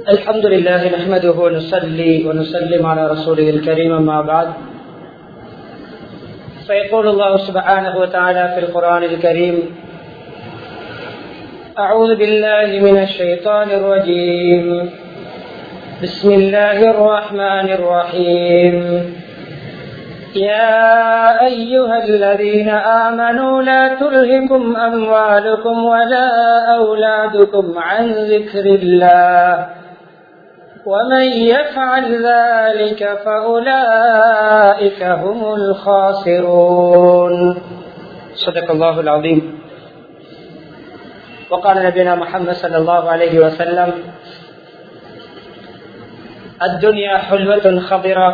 الحمد لله نحمده ونصلي ونسلم على رسوله الكريم ما بعد فيقول الله سبحانه وتعالى في القرآن الكريم أعوذ بالله من الشيطان الرجيم بسم الله الرحمن الرحيم يا أيها الذين آمنوا لا تلهكم أموالكم ولا أولادكم عن ذكر الله ومن يفعل ذلك فأولئك هم الخاسرون صدق الله العظيم وقال نبينا محمد صلى الله عليه وسلم الدنيا حلوة خضرة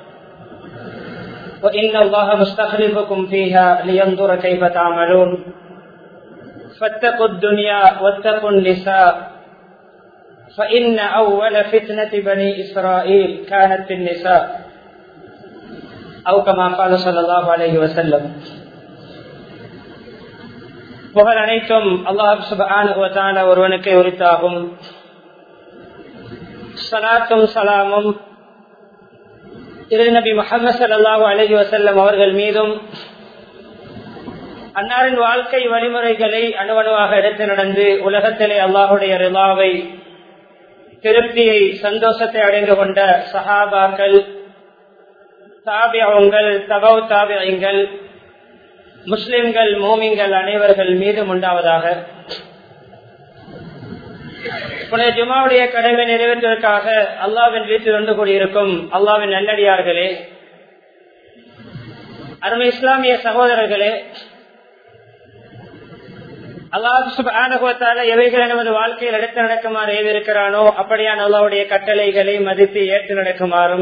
وإن الله مستخلفكم فيها لينظر كيف تعملون فاتقوا الدنيا واتقوا النساء فإن أول فتنة بني إسرائيل كانت في النساء أو كما قال صلى الله عليه وسلم புகழ் அனைத்தும் அல்லாஹ் சுபான ஒருவனுக்கு உரித்தாகும் சலாத்தும் சலாமும் திருநபி முகமது சல்லாஹூ அலஹி வசல்லம் அவர்கள் மீதும் அன்னாரின் வாழ்க்கை வழிமுறைகளை அணுவணுவாக எடுத்து நடந்து உலகத்திலே அல்லாஹுடைய ரிலாவை திருப்தியை சந்தோஷத்தை அடைந்து கொண்ட சஹாபாக்கள் தாபியங்கள் தகவ் தாபியங்கள் முஸ்லிம்கள் மோமிங்கள் அனைவர்கள் மீதும் உண்டாவதாக புனித ஜுமாவுடைய கடமை நிறைவேற்றுவதற்காக அல்லாவின் வீட்டில் வந்து கூடியிருக்கும் அல்லாவின் நல்லடியார்களே அருமை இஸ்லாமிய சகோதரர்களே அல்லாஹால எவைகளை நமது வாழ்க்கையில் எடுத்து நடக்குமாறு ஏவிருக்கிறானோ அப்படியான அல்லாவுடைய கட்டளைகளை மதித்து ஏற்று நடக்குமாறும்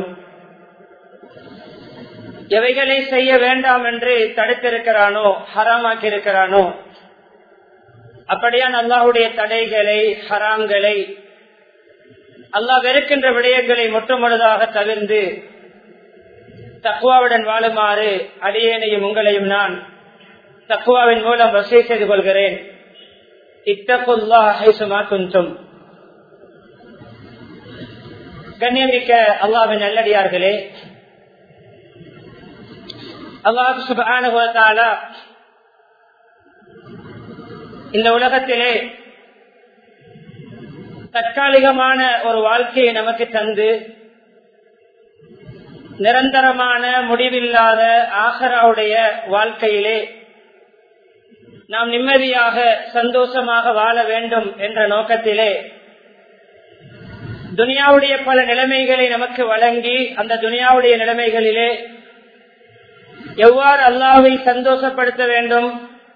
எவைகளை செய்ய வேண்டாம் என்று தடுத்திருக்கிறானோ ஹராமாக்கி இருக்கிறானோ அப்படியான் அல்லாஹுடைய தடைகளை ஹராம்களை அல்லாஹ் வெறுக்கின்ற விடயங்களை முற்றுமுழுதாக தவிர்ந்து தக்குவாவுடன் வாழுமாறு அடியேனையும் உங்களையும் நான் தக்குவாவின் மூலம் வசதி செய்து கொள்கிறேன் இத்தகுல்லா ஹைசுமா குந்தும் கண்ணியமிக்க அல்லாவின் நல்லடியார்களே அல்லாஹ் சுபானுவத்தால இந்த உலகத்திலே தற்காலிகமான ஒரு வாழ்க்கையை நமக்கு தந்து நிரந்தரமான முடிவில்லாத ஆகராவுடைய வாழ்க்கையிலே நாம் நிம்மதியாக சந்தோஷமாக வாழ வேண்டும் என்ற நோக்கத்திலே துனியாவுடைய பல நிலைமைகளை நமக்கு வழங்கி அந்த துனியாவுடைய நிலைமைகளிலே எவ்வாறு அல்லாவை சந்தோஷப்படுத்த வேண்டும்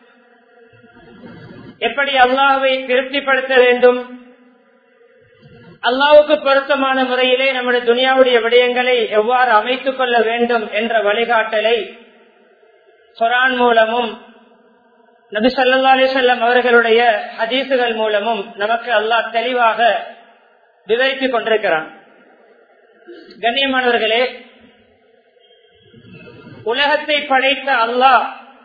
எப்படி அல்லாஹை திருப்திப்படுத்த வேண்டும் அல்லாவுக்கு பொருத்தமான முறையிலே நம்முடைய துனியாவுடைய விடயங்களை எவ்வாறு அமைத்துக் கொள்ள வேண்டும் என்ற வழிகாட்டலை சொரான் மூலமும் நபி சொல்லா அலிசல்லம் அவர்களுடைய ஹதீசுகள் மூலமும் நமக்கு அல்லாஹ் தெளிவாக விவரித்துக் கொண்டிருக்கிறான் கண்ணியமானவர்களே உலகத்தை படைத்த அல்லாஹ்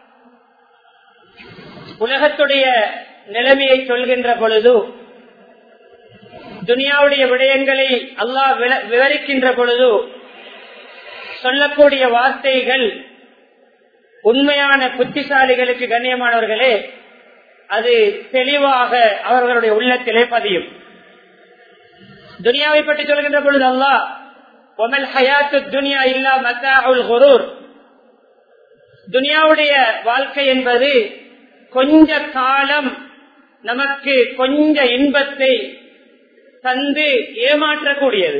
உலகத்துடைய நிலைமையை சொல்கின்ற பொழுது துனியாவுடைய விடயங்களை அல்லாஹ் விவரிக்கின்ற பொழுது சொல்லக்கூடிய வார்த்தைகள் உண்மையான புத்திசாலிகளுக்கு கண்ணியமானவர்களே அது தெளிவாக அவர்களுடைய உள்ளத்திலே பதியும் துனியாவை பற்றி சொல்கின்ற பொழுது அல்லாஹ் ஒமல் ஹயாத்து துனியா இல்லா மத்தாவுல் குரூர் துனியாவுடைய வாழ்க்கை என்பது கொஞ்ச காலம் நமக்கு கொஞ்ச இன்பத்தை தந்து ஏமாற்றக்கூடியது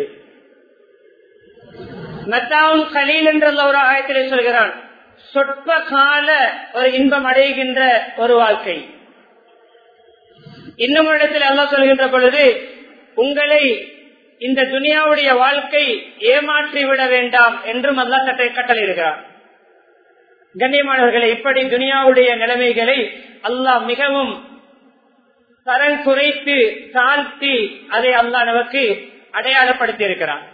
மத்தாவும் கலீல் என்ற ஒரு ஆயத்திலே சொல்கிறான் சொற்ப கால ஒரு இன்பம் அடைகின்ற ஒரு வாழ்க்கை இன்னும் இடத்தில் அல்லா சொல்கின்ற பொழுது உங்களை இந்த துனியாவுடைய வாழ்க்கை ஏமாற்றி விட வேண்டாம் என்றும் அல்லா சட்டை கட்டளையிடுகிறார் கண்ணியமானவர்களை இப்படி துனியாவுடைய நிலைமைகளை அல்லாஹ் மிகவும் தரம் குறைத்து தாழ்த்தி அதை அல்லாஹ் நமக்கு அடையாளப்படுத்தி இருக்கிறான்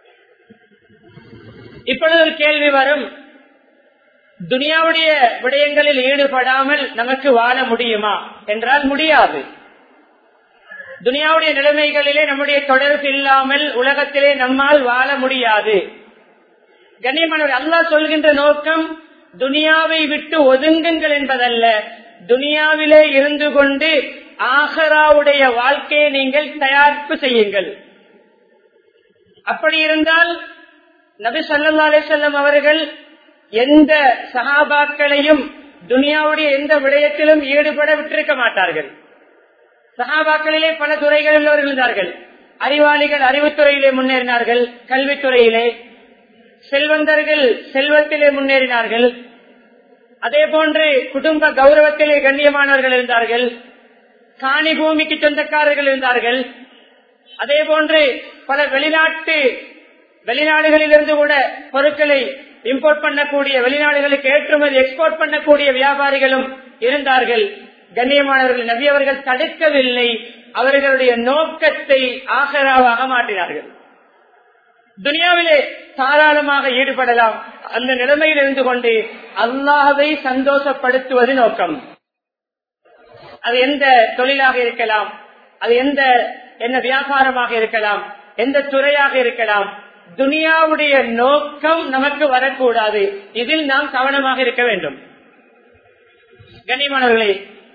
இப்பொழுது ஒரு கேள்வி வரும் துனியாவுடைய விடயங்களில் ஈடுபடாமல் நமக்கு வாழ முடியுமா என்றால் முடியாது துனியாவுடைய நிலைமைகளிலே நம்முடைய தொடர்பு இல்லாமல் உலகத்திலே நம்மால் வாழ முடியாது கண்ணியமானவர் அல்லாஹ் சொல்கின்ற நோக்கம் துனியாவை விட்டு ஒதுங்குங்கள் என்பதல்ல துனியாவிலே இருந்து கொண்டு ஆகராவுடைய வாழ்க்கையை நீங்கள் தயாரிப்பு செய்யுங்கள் அப்படி இருந்தால் நபி சல்லா அலிசல்லம் அவர்கள் எந்த சகாபாக்களையும் துனியாவுடைய எந்த விடயத்திலும் ஈடுபட விட்டிருக்க மாட்டார்கள் சகாபாக்களிலே பல துறைகளில் உள்ளவர்கள் இருந்தார்கள் அறிவாளிகள் அறிவுத்துறையிலே முன்னேறினார்கள் கல்வித்துறையிலே செல்வந்தர்கள் செல்வத்திலே முன்னேறினார்கள் அதே போன்று குடும்ப கௌரவத்திலே கண்ணியமானவர்கள் இருந்தார்கள் காணி பூமிக்கு சொந்தக்காரர்கள் இருந்தார்கள் அதே போன்று பல வெளிநாட்டு வெளிநாடுகளில் இருந்து கூட பொருட்களை இம்போர்ட் பண்ணக்கூடிய வெளிநாடுகளுக்கு ஏற்றுமதி எக்ஸ்போர்ட் பண்ணக்கூடிய வியாபாரிகளும் இருந்தார்கள் கண்ணியமானவர்கள் நபி அவர்கள் தடுக்கவில்லை அவர்களுடைய நோக்கத்தை ஆகராவாக மாற்றினார்கள் துனியாவிலே தாராளமாக ஈடுபடலாம் அந்த நிலைமையில் இருந்து கொண்டு அல்லாஹை சந்தோஷப்படுத்துவது நோக்கம் அது எந்த தொழிலாக இருக்கலாம் அது எந்த என்ன வியாபாரமாக இருக்கலாம் எந்த துறையாக இருக்கலாம் துனியாவுடைய நோக்கம் நமக்கு வரக்கூடாது இதில் நாம் கவனமாக இருக்க வேண்டும் கண்ணியமானவர்களே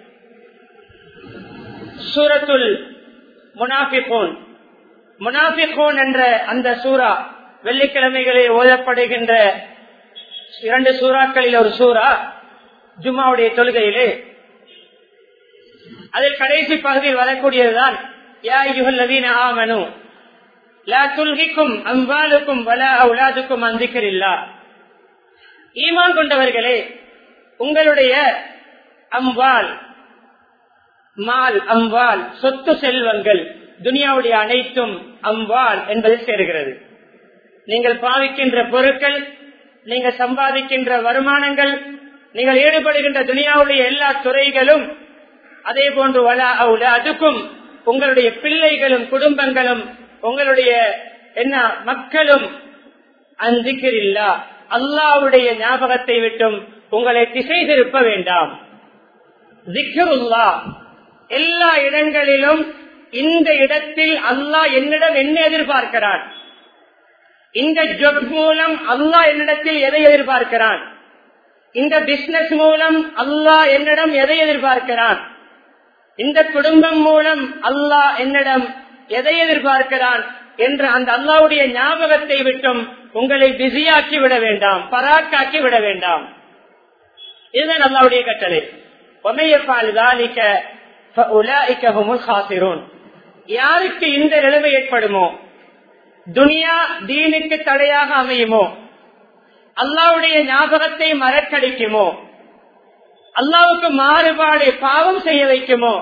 சூரத்துல் முனாஃபிகோன் முனாஃபிகோன் என்ற அந்த சூரா வெள்ளிக்கிழமைகளில் ஓதப்படுகின்ற இரண்டு சூறாக்களில் ஒரு சூறா ஜும்மாவுடைய தொழுகையிலே அதில் கடைசி பகுதியில் வரக்கூடியதுதான் யா யுகல்லதீன ஆமனு லா துல்கிக்கும் அம்பாலுக்கும் வல அவுலாதுக்கும் அந்திக்கரில்லா ஈமான் கொண்டவர்களே உங்களுடைய அம்பால் மால் அம்பால் சொத்து செல்வங்கள் துனியாவுடைய அனைத்தும் அம்பால் என்பது சேருகிறது நீங்கள் பாவிக்கின்ற பொருட்கள் நீங்கள் சம்பாதிக்கின்ற வருமானங்கள் நீங்கள் ஈடுபடுகின்ற துனியாவுடைய எல்லா துறைகளும் அதே போன்று வலா அவுல அதுக்கும் உங்களுடைய பிள்ளைகளும் குடும்பங்களும் உங்களுடைய என்ன மக்களும் அந்திக்கிறில்லா அல்லாவுடைய ஞாபகத்தை விட்டும் உங்களை திசை திருப்ப வேண்டாம் திக்ருல்லா எல்லா இடங்களிலும் இந்த இடத்தில் அல்லாஹ் என்னிடம் என்ன எதிர்பார்க்கிறான் இந்த ஜொப் மூலம் அல்லாஹ் என்னிடத்தில் எதை எதிர்பார்க்கிறான் இந்த பிசினஸ் மூலம் அல்லாஹ் என்னிடம் எதை எதிர்பார்க்கிறான் இந்த குடும்பம் மூலம் அல்லாஹ் என்னிடம் எதை எதிர்பார்க்கிறான் என்ற அந்த அல்லாவுடைய ஞாபகத்தை விட்டும் உங்களை பிஸியாக்கி விட வேண்டாம் பராக்காக்கி விட வேண்டாம் இதுதான் அல்லாவுடைய கட்டளை யாருக்கு இந்த நிலைமை ஏற்படுமோ துனியா தீனுக்கு தடையாக அமையுமோ அல்லாவுடைய ஞாபகத்தை மறக்கடிக்குமோ அல்லாவுக்கு மாறுபாடு பாவம் செய்ய வைக்குமோ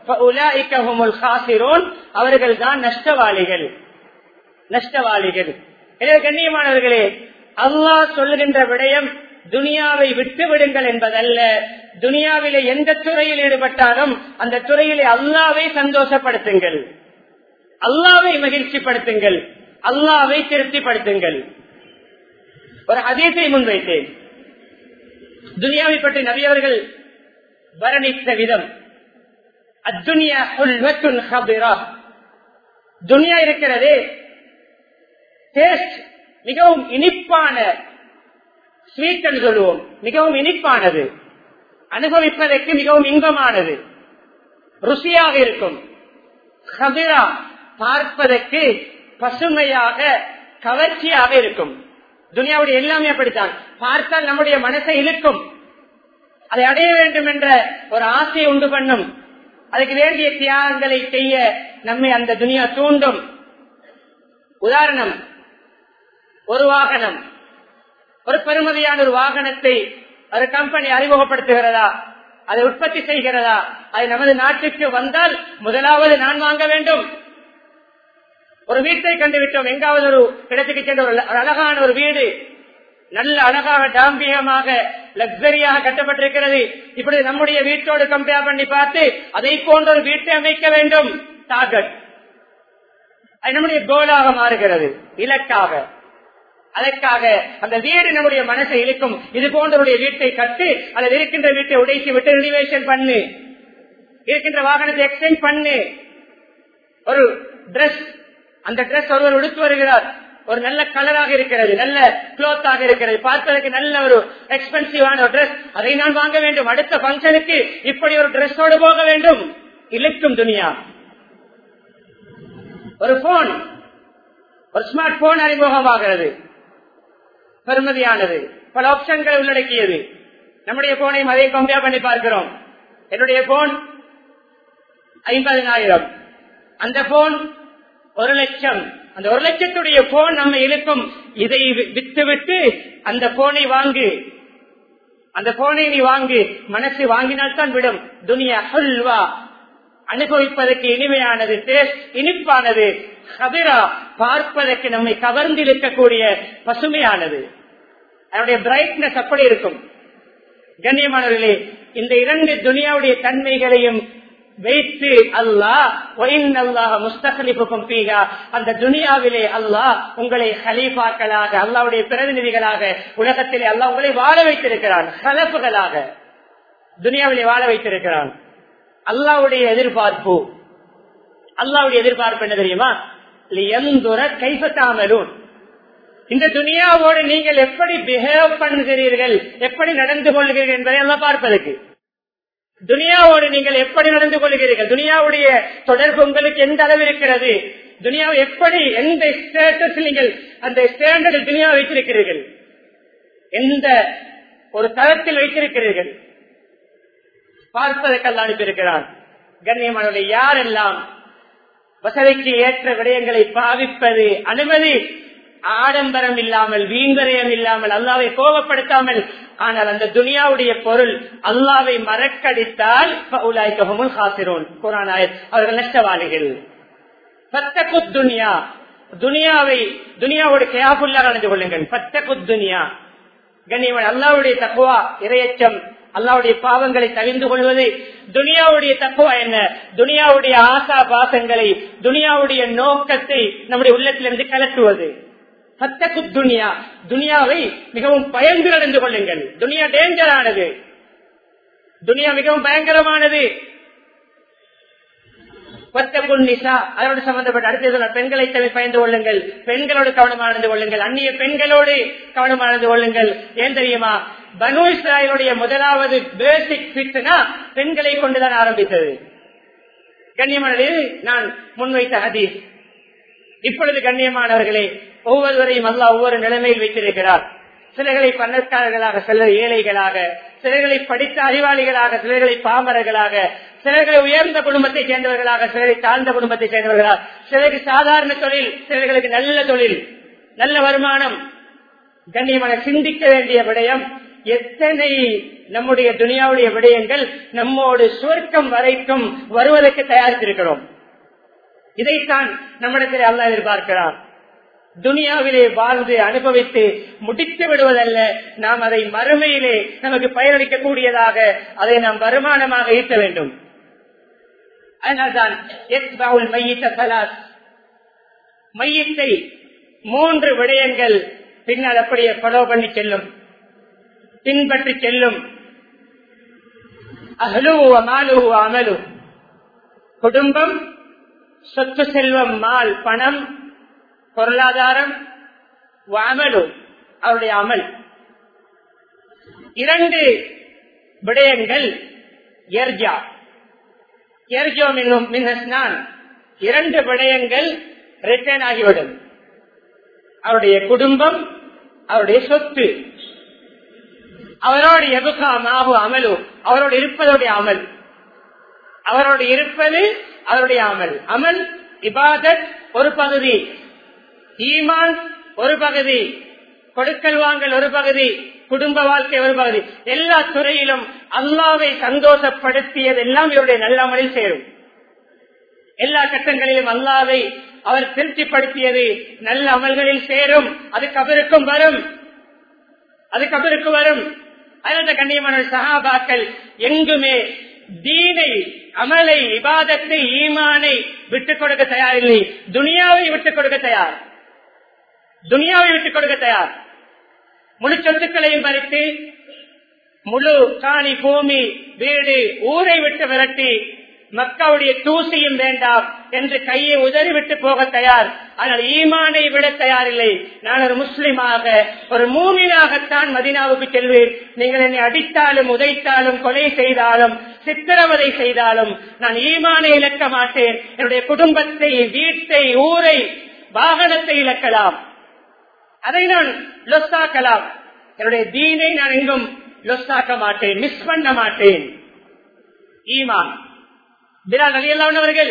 அவர்கள் தான் நஷ்டவாளிகள் நஷ்டவாளிகள் எனவே கண்ணியமானவர்களே அல்லாஹ் சொல்லுகின்ற விடயம் துனியாவை விட்டு விடுங்கள் என்பதல்ல துனியாவிலே எந்த துறையில் ஈடுபட்டாலும் அந்த துறையிலே அல்லாவை சந்தோஷப்படுத்துங்கள் அல்லாவை மகிழ்ச்சிப்படுத்துங்கள் அல்லாவை திருப்திப்படுத்துங்கள் ஒரு அதீசை முன்வைத்தேன் துனியாவை பற்றி நபியவர்கள் வர்ணித்த விதம் அத்துனியா துனியா இருக்கிறதே டேஸ்ட் மிகவும் இனிப்பான ஸ்வீட் என்று சொல்லுவோம் மிகவும் இனிப்பானது அனுபவிப்பதற்கு மிகவும் இன்பமானது ருசியாக இருக்கும் கபிரா பார்ப்பதற்கு பசுமையாக கவர்ச்சியாக இருக்கும் துனியாவுடைய எல்லாமே அப்படித்தான் பார்த்தால் நம்முடைய மனசை இழுக்கும் அதை அடைய வேண்டும் என்ற ஒரு ஆசையை உண்டு பண்ணும் அதுக்கு வேண்டிய தியாகங்களை செய்ய நம்மை அந்த துனியா தூண்டும் உதாரணம் ஒரு வாகனம் ஒரு பெருமதியான ஒரு வாகனத்தை ஒரு கம்பெனி அறிமுகப்படுத்துகிறதா அதை உற்பத்தி செய்கிறதா அது நமது நாட்டுக்கு வந்தால் முதலாவது நான் வாங்க வேண்டும் ஒரு வீட்டை கண்டுவிட்டோம் எங்காவது ஒரு இடத்துக்கு சென்ற ஒரு அழகான ஒரு வீடு நல்ல அழகாக டாம்பியமாக லக்ஸரியாக கட்டப்பட்டிருக்கிறது இப்படி நம்முடைய வீட்டோடு கம்பேர் பண்ணி பார்த்து அதை போன்ற ஒரு வீட்டை அமைக்க வேண்டும் டார்கெட் அது நம்முடைய கோலாக மாறுகிறது இலக்காக அதற்காக அந்த வீடு நம்முடைய மனசை இழுக்கும் இது போன்றவருடைய வீட்டை கட்டு அல்லது இருக்கின்ற வீட்டை உடைத்து விட்டு ரினிவேஷன் பண்ணு இருக்கின்ற வாகனத்தை எக்ஸ்டென்ட் பண்ணு ஒரு Dress அந்த Dress ஒருவர் உடுத்து வருகிறார் ஒரு நல்ல கலராக இருக்கிறது நல்ல கிளாத்தாக இருக்கிறது பார்ப்பதற்கு நல்ல ஒரு எக்ஸ்பென்சிவான ஒரு Dress அதை நான் வாங்க வேண்டும் அடுத்த பங்கனுக்கு இப்படி ஒரு Dressோடு போக வேண்டும் இழுக்கும் துனியா ஒரு போன் ஒரு ஸ்மார்ட் போன் அறிமுகமாகிறது பெருமதியானது பல ஆப்ஷன்களை உள்ளடக்கியது நம்முடைய போனையும் அதை கம்பேர் பண்ணி பார்க்கிறோம் என்னுடைய போன் ஐம்பதனாயிரம் அந்த போன் ஒரு லட்சம் அந்த ஒரு லட்சத்துடைய போன் நம்ம இழுக்கும் இதை வித்து விட்டு அந்த போனை வாங்கு அந்த போனை நீ வாங்கு மனசு வாங்கினால்தான் விடும் துனியா ஹல்வா அனுபவிப்பதற்கு இனிமையானது டேஸ்ட் இனிப்பானது கபிரா பார்ப்பதற்கு நம்மை கவர்ந்திருக்கக்கூடிய பசுமையானது அதனுடைய பிரைட்னஸ் அப்படி இருக்கும் கண்ணியமானவர்களே இந்த இரண்டு துனியாவுடைய தன்மைகளையும் வைத்து அல்லாஹ் முஸ்தகலிப்புக்கும் பீகா அந்த துனியாவிலே அல்லாஹ் உங்களை ஹலீஃபாக்களாக அல்லாவுடைய பிரதிநிதிகளாக உலகத்திலே அல்லாஹ் உங்களை வாழ வைத்திருக்கிறான் ஹலப்புகளாக துனியாவிலே வாழ வைத்திருக்கிறான் அல்லாவுடைய எதிர்பார்ப்பு அல்லாவுடைய எதிர்பார்ப்பு என்ன தெரியுமா எந்துர கைப்பற்றாமலும் இந்த துனியாவோடு நீங்கள் எப்படி பிஹேவ் பண்ணுகிறீர்கள் எப்படி நடந்து கொள்கிறீர்கள் என்பதை எல்லாம் பார்ப்பதற்கு துனியாவோடு நீங்கள் எப்படி நடந்து கொள்கிறீர்கள் துனியாவுடைய தொடர்பு உங்களுக்கு எந்த அளவு இருக்கிறது துனியாவை எப்படி எந்த ஸ்டேட்டஸ் நீங்கள் அந்த ஸ்டாண்டர்டில் துனியா வைத்திருக்கிறீர்கள் எந்த ஒரு தளத்தில் வைத்திருக்கிறீர்கள் பார்ப்பதற்கெல்லாம் அனுப்பியிருக்கிறான் கண்ணியமானவர்கள் யாரெல்லாம் வசதிக்கு ஏற்ற விடயங்களை பாவிப்பது அனுமதி ஆடம்பரம் இல்லாமல் வீண்வரையம் இல்லாமல் அல்லாவை கோபப்படுத்தாமல் ஆனால் அந்த துனியாவுடைய பொருள் அல்லாவை மறக்கடித்தால் அவர்கள் நஷ்டவாளிகள் பத்தகு துனியா துனியாவை துனியாவோட கேபுல்லா நடந்து கொள்ளுங்கள் பத்தகு துனியா கண்ணியவன் அல்லாவுடைய தக்குவா இரையச்சம் அல்லாவுடைய பாவங்களை தவிர்ந்து கொள்வது துனியாவுடைய தக்குவா என்ன துனியாவுடைய ஆசா பாசங்களை துனியாவுடைய நோக்கத்தை நம்முடைய உள்ளத்திலிருந்து கலட்டுவது சத்தக்கு துனியா துனியாவை மிகவும் பயந்து நடந்து கொள்ளுங்கள் துனியா டேஞ்சரானது துனியா மிகவும் பயங்கரமானது அதோடு சம்பந்தப்பட்ட அடுத்த பெண்களை தவிர பயந்து கொள்ளுங்கள் பெண்களோடு கவனமாக நடந்து கொள்ளுங்கள் அந்நிய பெண்களோடு கவனமாக நடந்து கொள்ளுங்கள் ஏன் தெரியுமா பனு இஸ்ராயலுடைய முதலாவது பேசிக் பிட்னா பெண்களை கொண்டுதான் ஆரம்பித்தது கண்ணியமானது நான் முன்வைத்த ஹதீஸ் இப்பொழுது கண்ணியமானவர்களே ஒவ்வொருவரையும் அல்லா ஒவ்வொரு நிலைமையில் வைத்திருக்கிறார் சிலர்களை பணக்காரர்களாக சிலர் ஏழைகளாக சிலர்களை படித்த அறிவாளிகளாக சிலர்களை பாமரர்களாக சிலர்களை உயர்ந்த குடும்பத்தை சேர்ந்தவர்களாக சிலரை தாழ்ந்த குடும்பத்தை சேர்ந்தவர்களாக சிலருக்கு சாதாரண தொழில் சிலர்களுக்கு நல்ல தொழில் நல்ல வருமானம் கண்ணியமான சிந்திக்க வேண்டிய விடயம் எத்தனை நம்முடைய துனியாவுடைய விடயங்கள் நம்மோடு சுவர்க்கம் வரைக்கும் வருவதற்கு தயாரித்திருக்கிறோம் இதைத்தான் நம்மிடத்தில் அல்ல எதிர்பார்க்கிறார் துனியாவிலே வாழ்ந்து அனுபவித்து முடித்து விடுவதல்ல நாம் அதை மறுமையிலே நமக்கு பயனளிக்க கூடியதாக அதை நாம் வருமானமாக ஈட்ட வேண்டும் அதனால்தான் மையத்தை மூன்று விடயங்கள் பின்னால் அப்படியே பலோ பண்ணி செல்லும் பின்பற்றி செல்லும் அகலுவ மாலுவ அமலு குடும்பம் சொத்து செல்வம் மால் பணம் பொருளாதாரம் அமலு அவருடைய அமல் இரண்டு விடயங்கள் எர்ஜா எர்ஜோ மின்னும் மின்ஹஸ்னான் இரண்டு விடயங்கள் ரிட்டர்ன் ஆகிவிடும் அவருடைய குடும்பம் அவருடைய சொத்து அவரோடு எபுகாமாகு அமலு அவரோடு இருப்பதோடைய அமல் அவரோடு இருப்பது அவருடைய அமல் அமல் இபாதத் ஒரு பகுதி ஈமான் ஒரு பகுதி கொடுக்கல் வாங்கல் ஒரு பகுதி குடும்ப வாழ்க்கை ஒரு பகுதி எல்லா துறையிலும் அல்லாவை சந்தோஷப்படுத்தியதெல்லாம் இவருடைய நல்ல அமலில் சேரும் எல்லா கட்டங்களிலும் அல்லாவை அவர் திருப்திப்படுத்தியது நல்ல அமல்களில் சேரும் அது கபருக்கும் வரும் அது கபருக்கு வரும் அதனால கண்ணியமான சகாபாக்கள் எங்குமே தீனை அமலை விவாதத்தை ஈமானை விட்டுக் கொடுக்க தயாரில்லை துனியாவை விட்டுக் கொடுக்க தயார் துனியாவை விட்டுக் கொடுக்க தயார் முழு சொத்துக்களையும் பறித்து முழு காணி பூமி வீடு ஊரை விட்டு விரட்டி மக்காவுடைய தூசியும் வேண்டாம் என்று கையை உதறிவிட்டு போக தயார் ஆனால் ஈமானை விட தயாரில்லை நான் ஒரு முஸ்லிமாக ஒரு மூமினாகத்தான் மதினாவுக்கு செல்வேன் நீங்கள் என்னை அடித்தாலும் உதைத்தாலும் கொலை செய்தாலும் சித்திரவதை செய்தாலும் நான் ஈமானை இழக்க மாட்டேன் என்னுடைய குடும்பத்தை வீட்டை ஊரை வாகனத்தை இழக்கலாம் அதை நான் லொஸ்தாக்கலாம் என்னுடைய தீனை நான் எங்கும் லொஸ்தாக்க மாட்டேன் மிஸ் பண்ண மாட்டேன் ஈமான் பிலால் அலியல்லானவர்கள்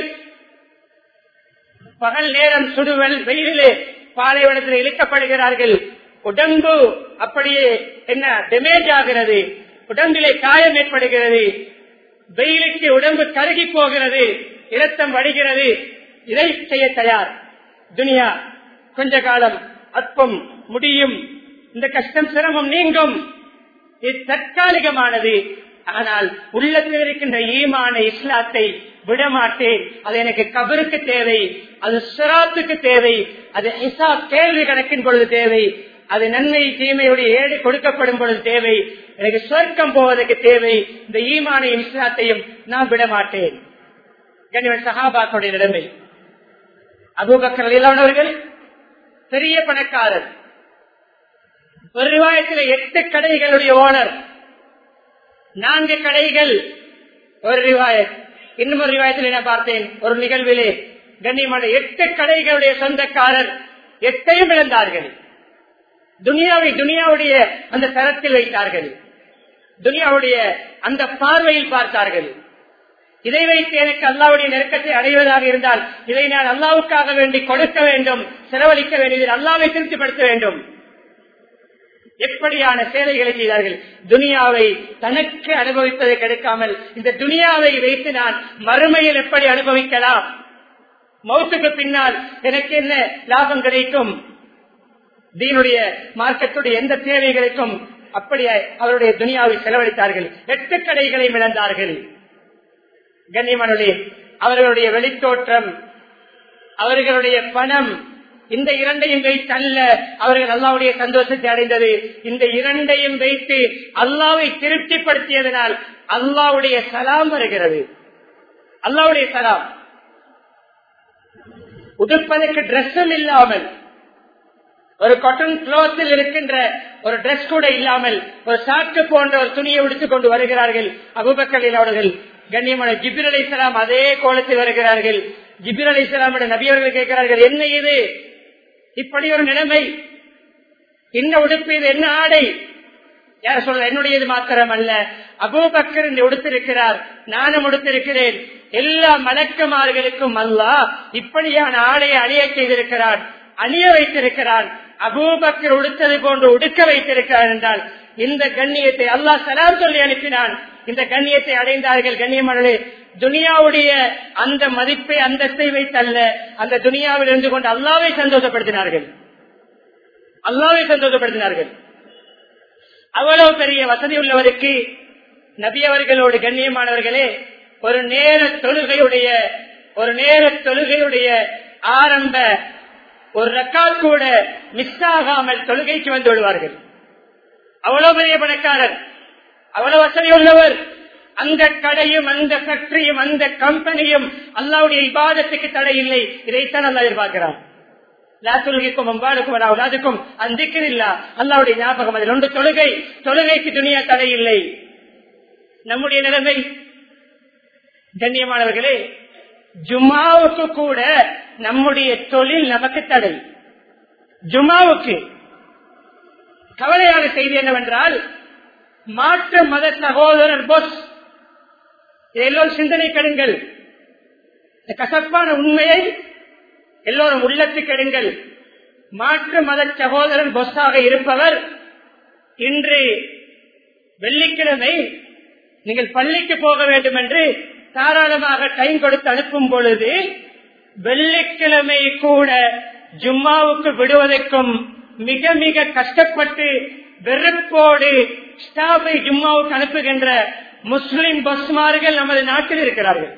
பகல் நேரம் சுடுவல் வெயிலிலே பாலைவனத்தில் இழுக்கப்படுகிறார்கள் உடம்பு அப்படியே என்ன டேமேஜ் ஆகிறது உடம்பிலே காயம் ஏற்படுகிறது வெயிலுக்கு உடம்பு கருகி போகிறது இரத்தம் வடிகிறது இதை செய்ய தயார் துனியா கொஞ்ச காலம் அற்பம் முடியும் இந்த கஷ்டம் சிரமம் நீங்கும் இது தற்காலிகமானது ஆனால் உள்ளத்தில் இருக்கின்ற ஈமான இஸ்லாத்தை விடமாட்டேன் அது எனக்கு கபருக்கு தேவை அது சிராத்துக்கு தேவை அது இசா கேள்வி கணக்கின் பொழுது தேவை அது நன்மை தீமையுடைய ஏடு கொடுக்கப்படும் பொழுது தேவை எனக்கு சொர்க்கம் போவதற்கு தேவை இந்த ஈமானையும் இஸ்லாத்தையும் நான் விடமாட்டேன் கனிவன் சஹாபாக்களுடைய நிலைமை அபூபக்கர் இல்லாதவர்கள் பெரிய பணக்காரர் ஒரு ரிவாயத்தில் எட்டு கடைகளுடைய ஓனர் நான்கு கடைகள் ஒரு ரிவாயத் இன்னும் ஒரு ரிவாயத்தில் என்ன பார்த்தேன் ஒரு நிகழ்விலே கண்ணியமான எட்டு கடைகளுடைய சொந்தக்காரர் எட்டையும் இழந்தார்கள் துனியாவை துனியாவுடைய அந்த தரத்தில் வைத்தார்கள் துனியாவுடைய அந்த பார்வையில் பார்த்தார்கள் இதை வைத்து எனக்கு அல்லாவுடைய நெருக்கத்தை அடைவதாக இருந்தால் இதை நான் அல்லாவுக்காக வேண்டி கொடுக்க வேண்டும் செலவழிக்க வேண்டியதில் அல்லாவை திருப்திப்படுத்த வேண்டும் எப்படியான சேவைகளை செய்தார்கள் துனியாவை தனக்கு அனுபவிப்பதை கிடைக்காமல் இந்த துனியாவை வைத்து நான் மறுமையில் எப்படி அனுபவிக்கலாம் மௌத்துக்கு பின்னால் எனக்கு என்ன லாபம் கிடைக்கும் தீனுடைய மார்க்கத்துடைய எந்த தேவைகளுக்கும் அப்படியே அவருடைய துனியாவை செலவழித்தார்கள் எட்டு கடைகளை இழந்தார்கள் கண்ணியமனுடைய அவர்களுடைய வெளித்தோற்றம் அவர்களுடைய பணம் இந்த இரண்டையும் வைத்து அல்ல அவர்கள் அல்லாவுடைய சந்தோஷத்தை அடைந்தது இந்த இரண்டையும் வைத்து அல்லாவை திருப்திப்படுத்தியதனால் அல்லாவுடைய சலாம் வருகிறது அல்லாவுடைய சலாம் உடுப்பதற்கு டிரெஸ்ஸும் இல்லாமல் ஒரு காட்டன் கிளாத்தில் இருக்கின்ற ஒரு டிரெஸ் கூட இல்லாமல் ஒரு சாக்கு போன்ற ஒரு துணியை உடுத்துக் கொண்டு வருகிறார்கள் அபுபக்கலில் அவர்கள் கண்ணியமான ஜிபிர் அலி இஸ்லாம் அதே கோலத்தில் வருகிறார்கள் ஜிபிர் அலி இஸ்லாமுடைய நபி அவர்கள் கேட்கிறார்கள் என்ன இது இப்படி ஒரு நிலைமை என்ன உடுப்பு இது என்ன ஆடை யார் சொல்ற என்னுடையது மாத்திரம் அல்ல அபூபக்கர் என்று உடுத்திருக்கிறார் நானும் உடுத்திருக்கிறேன் எல்லா மலக்குமார்களுக்கும் அல்ல இப்படியான ஆடையை அணிய செய்திருக்கிறான் அணிய வைத்திருக்கிறான் அபூபக்கர் உடுத்தது போன்று உடுக்க வைத்திருக்கிறார் என்றால் இந்த கண்ணியத்தை அல்லாஹ் சலாம் சொல்லி அனுப்பினான் இந்த கண்ணியத்தை அடைந்தார்கள் கண்ணியமனே துனியாவுடைய அந்த மதிப்பை அந்தத்தை வைத்தல்ல அந்த துனியாவில் இருந்து கொண்டு அல்லாவை சந்தோஷப்படுத்தினார்கள் அல்லாவை சந்தோஷப்படுத்தினார்கள் அவ்வளவு பெரிய வசதி உள்ளவருக்கு நபி அவர்களோடு கண்ணியமானவர்களே ஒரு நேர தொழுகையுடைய ஒரு நேர தொழுகையுடைய ஆரம்ப ஒரு ரெக்கார்ட் கூட மிஸ் ஆகாமல் தொழுகைக்கு வந்து விடுவார்கள் அவ்வளவு பெரிய பணக்காரர் அவ்வளவு வசதி உள்ளவர் அந்த கடையும் அந்த ஃபேக்டரியும் அந்த கம்பெனியும் அல்லாவுடைய இபாதத்துக்கு தடை இல்லை இதைத்தான் அல்லா எதிர்பார்க்கிறான் தொழுகைக்கும் அம்பாடுக்கும் அவுலாதுக்கும் அந்திக்கு இல்லா அல்லாவுடைய ஞாபகம் அதில் ஒன்று தொழுகை தொழுகைக்கு துணியா தடை இல்லை நம்முடைய நிலைமை கண்ணியமானவர்களே ஜுமாவுக்கு கூட நம்முடைய தொழில் நமக்கு தடை ஜுமாவுக்கு கவலையான செய்தி என்னவென்றால் மாற்று மத சகோதரர் போஸ் எல்லோரும் சிந்தனை கடுங்கள் இந்த கசப்பான உண்மையை எல்லோரும் உள்ளத்துக்கு எடுங்கள் மாற்று மத சகோதரன் பொஸ்ஸாக இருப்பவர் இன்று வெள்ளிக்கிழமை நீங்கள் பள்ளிக்கு போக வேண்டும் என்று தாராளமாக டைம் கொடுத்து அனுப்பும் பொழுது வெள்ளிக்கிழமை கூட ஜும்மாவுக்கு விடுவதற்கும் மிக மிக கஷ்டப்பட்டு வெறுப்போடு ஸ்டாஃபை ஜும்மாவுக்கு அனுப்புகின்ற முஸ்லிம் பஸ்மார்கள் நமது நாட்டில் இருக்கிறார்கள்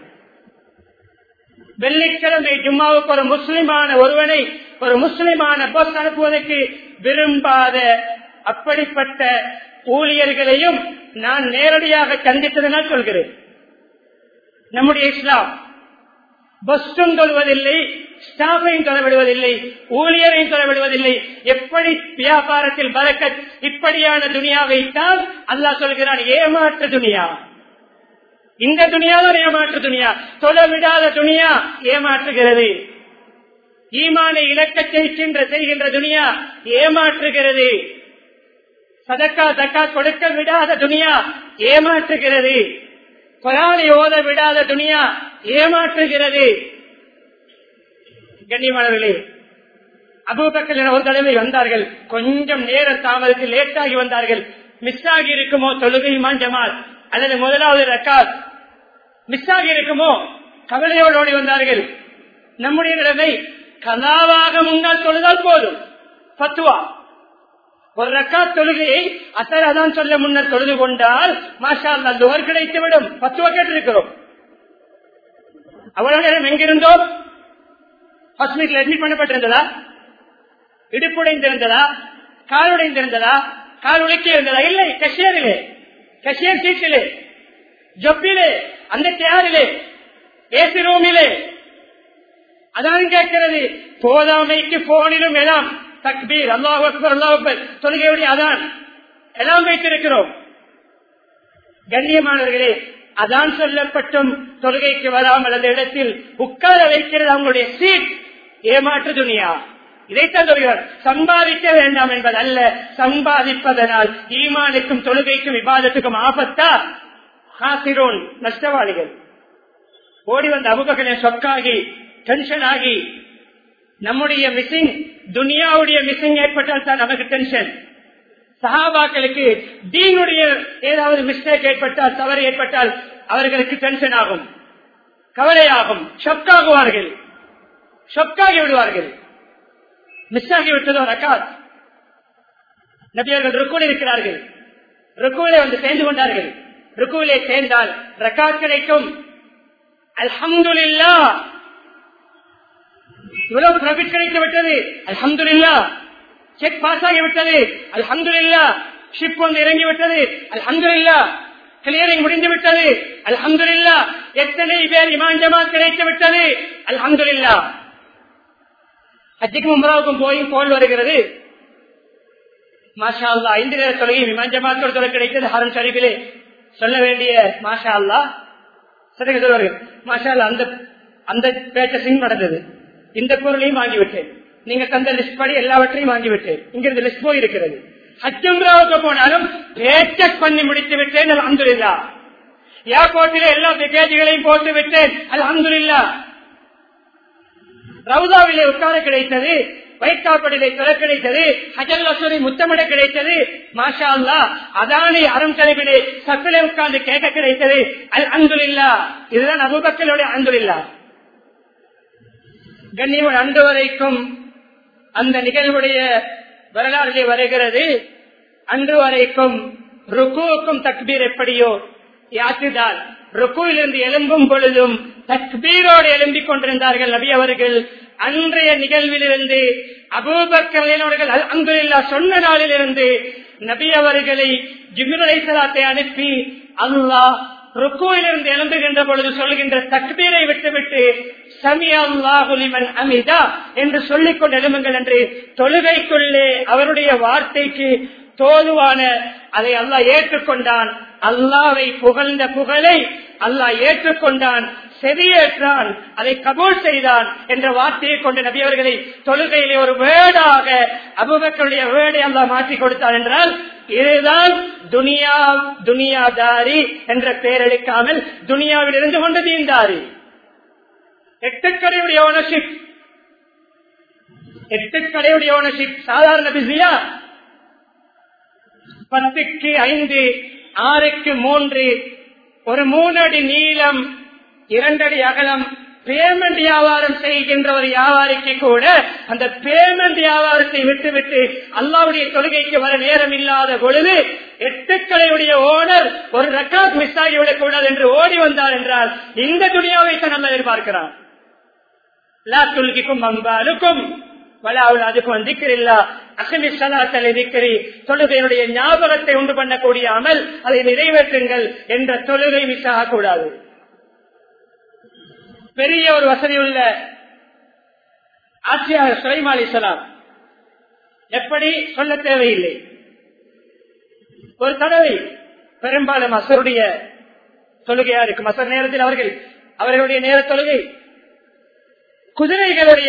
வெள்ளிக்கிழமை ஜும்மாவுக்கு ஒரு முஸ்லிமான ஒருவனை ஒரு முஸ்லிமான பஸ் அனுப்புவதற்கு விரும்பாத அப்படிப்பட்ட ஊழியர்களையும் நான் நேரடியாக சந்தித்ததனால் சொல்கிறேன் நம்முடைய இஸ்லாம் பஸ்டும் தொழுவதில்லை ஸ்டாஃபையும் தொலைவிடுவதில்லை ஊழியரையும் தொலைவிடுவதில்லை எப்படி வியாபாரத்தில் பறக்கத் இப்படியான துனியாவை தான் அல்லாஹ் சொல்கிறான் ஏமாற்று துனியா இந்த துனியா தான் ஏமாற்று துனியா தொலைவிடாத துனியா ஏமாற்றுகிறது ஈமானை இலக்க செய்கின்ற செய்கின்ற துனியா ஏமாற்றுகிறது சதக்கா தக்கா கொடுக்க விடாத துனியா ஏமாற்றுகிறது குரானை ஓத விடாத துனியா ஏமாற்றுகிறது கண்ணியமானவர்களே அபூபக்கர் ஒரு தடவை வந்தார்கள் கொஞ்சம் நேர தாமதத்தில் லேட்டாகி வந்தார்கள் மிஸ் ஆகி இருக்குமோ தொழுகை மாஞ்சமால் அல்லது முதலாவது ரக்காத் மிஸ் ஆகி இருக்குமோ கவலையோடு ஓடி வந்தார்கள் நம்முடைய நிலைமை கலாவாக முன்னால் தொழுதால் போதும் பத்துவா ஒரு ரக்காத் தொழுகையை அசர் அதான் சொல்ல முன்னர் தொழுது கொண்டால் மாஷா துவர் கிடைத்துவிடும் பத்துவா கேட்டிருக்கிறோம் அவ்வளவு நேரம் எங்கிருந்தோம் ஹாஸ்பிட்டல் அட்மிட் பண்ணப்பட்டிருந்ததா இடுப்புடைந்திருந்ததா கால் உடைந்திருந்ததா கால் உழைக்கி இருந்ததா இல்லை கஷியரிலே கஷியர் சீட்டிலே ஜொப்பிலே அந்த சேரிலே ஏசி ரூமிலே அதான் கேட்கிறது போதாமைக்கு போனிலும் எல்லாம் தக்பீர் அல்லாஹ் அக்பர் அல்லாஹ் அக்பர் தொழுகையுடைய அதான் எல்லாம் வைத்திருக்கிறோம் கண்ணியமானவர்களே அதான் சொல்லப்பட்டும் தொழுகைக்கு வராமல் அந்த இடத்தில் உட்கார வைக்கிறது அவங்களுடைய சீட் ஏமாற்று துணியா இதைத்தான் சொல்கிறார் சம்பாதிக்க வேண்டாம் என்பது அல்ல சம்பாதிப்பதனால் ஈமானுக்கும் தொழுகைக்கும் விவாதத்துக்கும் ஆபத்தா ஹாசிரோன் நஷ்டவாளிகள் ஓடி வந்த அபுபகனை சொக்காகி டென்ஷன் ஆகி நம்முடைய மிஸ்ஸிங் துனியாவுடைய மிஸ்ஸிங் ஏற்பட்டால் தான் நமக்கு டென்ஷன் சஹாபாக்களுக்கு தீனுடைய ஏதாவது மிஸ்டேக் ஏற்பட்டால் தவறு ஏற்பட்டால் அவர்களுக்கு டென்ஷன் ஆகும் கவலையாகும் ஷொக்காகுவார்கள் ஷொக்காகி விடுவார்கள் மிஸ் ஆகி விட்டதோ ரக்காத் நபியர்கள் ருக்குவில் இருக்கிறார்கள் ருக்குவிலே வந்து சேர்ந்து கொண்டார்கள் ருக்குவிலே சேர்ந்தால் ரக்காத் கிடைக்கும் அல்ஹம்துலில்லா இவ்வளவு ப்ராஃபிட் கிடைத்து விட்டது அல்ஹம்துலில்லா செக் பாஸ் ஆகிவிட்டது அல்ஹம்துலில்லா ஷிப் வந்து இறங்கி விட்டது அல்ஹம்துலில்லா கிளியரிங் முடிந்து விட்டது அல்ஹம்துலில்லா எத்தனை பேர் இமான் ஜமாத் கிடைத்து விட்டது அல்ஹம்துலில்லா ஹஜ்ஜிக்கும் உம்ராவுக்கும் போய் போல் வருகிறது மாஷா அல்லா ஐந்து நேர தொலையும் இமான் ஜமாத்தோடு தொலை கிடைத்தது ஹரம் ஷரீஃபிலே சொல்ல வேண்டிய மாஷா அல்லா சரி சொல்வார்கள் மாஷா அல்லா அந்த அந்த பேச்சஸையும் நடந்தது இந்த பொருளையும் வாங்கிவிட்டேன் நீங்க தந்த லிஸ்ட் படி எல்லாவற்றையும் வாங்கிவிட்டேன் இங்கிருந்து லிஸ்ட் போய் இருக்கிறது ஹஜ்ஜம்ராவுக்கு போனாலும் பேச்சக் பண்ணி முடித்து விட்டேன் அல்ஹம்துலில்லா ஏர்போர்ட்டிலே எல்லா பேக்கேஜுகளையும் போட்டு விட்டேன் அல்ஹம்துலில்லா ரவுதாவிலே உட்கார கிடைத்தது வைக்காப்படிலே தொலை கிடைத்தது ஹஜல் அசூரி முத்தமிட கிடைத்தது மாஷா அல்லா அதானி அறம் தலைவிலே சப்பிலே உட்கார்ந்து கேட்க கிடைத்தது அல் அந்துலில்லா இதுதான் அபுபக்களுடைய அந்துலில்லா கண்ணியம் அன்று வரைக்கும் அந்த நிகழ்வுடைய வரலாறுலே வருகிறது அன்று வரைக்கும் ருக்குவுக்கும் தக்பீர் எப்படியோ யாத்திதான் ருக்குவிலிருந்து எழும்பும் பொழுதும் தக்பீரோடு எழும்பிக் கொண்டிருந்தார்கள் நபி அவர்கள் அன்றைய நிகழ்விலிருந்து அபூபக்கர்கள் அங்குல்லா சொன்ன நாளிலிருந்து நபி அவர்களை ஜிகுரலைசலாத்தை அனுப்பி அல்லாஹ் ருக்குவிலிருந்து எழும்புகின்ற பொழுது சொல்கின்ற தக்பீரை விட்டுவிட்டு சமியா அல்லாஹுலிமன் அமிதா என்று சொல்லிக் கொண்டு எழும்புங்கள் என்று தொழுகைக்குள்ளே அவருடைய வார்த்தைக்கு தோதுவான அதை அல்லாஹ் ஏற்றுக்கொண்டான் அல்லாவை புகழ்ந்த புகழை அல்லாஹ் ஏற்றுக்கொண்டான் செவியேற்றான் அதை கபூல் செய்தான் என்ற வார்த்தையை கொண்டு நபி அவர்களை தொழுகையிலே ஒரு வேடாக அபுபக்கருடைய வேடை அல்லாஹ் மாற்றி கொடுத்தார் என்றால் இதுதான் துனியா துனியாதாரி என்ற பெயர் எடுக்காமல் துனியாவில் இருந்து கொண்டு தீந்தாரி எட்டுக்கடையுடைய ஓனர்ஷிப் எட்டுக்கடையுடைய ஓனர்ஷிப் சாதாரண பிஸியா பத்துக்கு ஐந்து ஆறுக்கு மூன்று ஒரு மூணடி நீளம் இரண்டடி அகலம் பேமெண்ட் வியாபாரம் செய்கின்ற ஒரு வியாபாரிக்கு கூட அந்த பேமெண்ட் வியாபாரத்தை விட்டுவிட்டு அல்லாவுடைய தொழுகைக்கு வர நேரம் இல்லாத பொழுது எட்டுக்களையுடைய ஓனர் ஒரு ரெக்கார்ட் மிஸ் ஆகிவிடக் கூடாது என்று ஓடி வந்தார் என்றால் இந்த துணியாவை தான் நம்ம எதிர்பார்க்கிறான் லா துல்கிக்கும் அம்பாலுக்கும் வலாவுலாதுக்கும் திக்கிறில்லா அசமி சலாத்தலை திக்கரி தொழுகையினுடைய ஞாபகத்தை உண்டு பண்ணக்கூடிய அமல் அதை நிறைவேற்றுங்கள் என்ற தொழுகை மிஸ் ஆகக்கூடாது பெரிய ஒரு வசதி உள்ள ஆட்சியாளர் சுலைமா அலிசலாம் எப்படி சொல்ல தேவையில்லை ஒரு தடவை பெரும்பாலும் அசருடைய தொழுகையா இருக்கும் அசர் நேரத்தில் அவர்கள் அவர்களுடைய நேர தொழுகை குதிரைகளுடைய